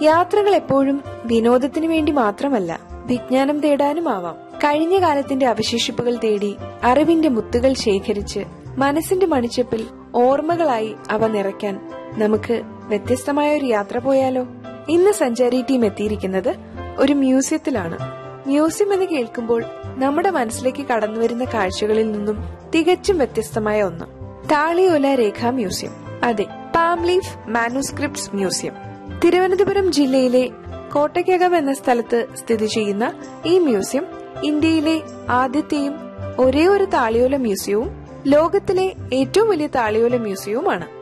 യാത്രകൾ എപ്പോഴും വിനോദത്തിനു വേണ്ടി മാത്രമല്ല വിജ്ഞാനം തേടാനുമാവാം കഴിഞ്ഞ കാലത്തിന്റെ അവശേഷിപ്പുകൾ തേടി അറിവിന്റെ മുത്തുകൾ ശേഖരിച്ച് മനസ്സിന്റെ മണിച്ചപ്പിൽ ഓർമ്മകളായി അവ നിറയ്ക്കാൻ നമുക്ക് വ്യത്യസ്തമായ ഒരു യാത്ര പോയാലോ ഇന്ന് സഞ്ചാരി ടീം എത്തിയിരിക്കുന്നത് ഒരു മ്യൂസിയത്തിലാണ് മ്യൂസിയം എന്ന് കേൾക്കുമ്പോൾ നമ്മുടെ മനസ്സിലേക്ക് കടന്നുവരുന്ന കാഴ്ചകളിൽ നിന്നും തികച്ചും വ്യത്യസ്തമായ ഒന്ന് താളിയോല രേഖാ മ്യൂസിയം അതെ പാംലീഫ് മാനുസ്ക്രിപ്റ്റ്സ് മ്യൂസിയം തിരുവനന്തപുരം ജില്ലയിലെ കോട്ടയ്ക്കകം എന്ന സ്ഥലത്ത് സ്ഥിതി ചെയ്യുന്ന ഈ മ്യൂസിയം ഇന്ത്യയിലെ ആദ്യത്തെയും ഒരേ ഒരു താളിയോല മ്യൂസിയവും ലോകത്തിലെ ഏറ്റവും വലിയ താളിയോല മ്യൂസിയവുമാണ്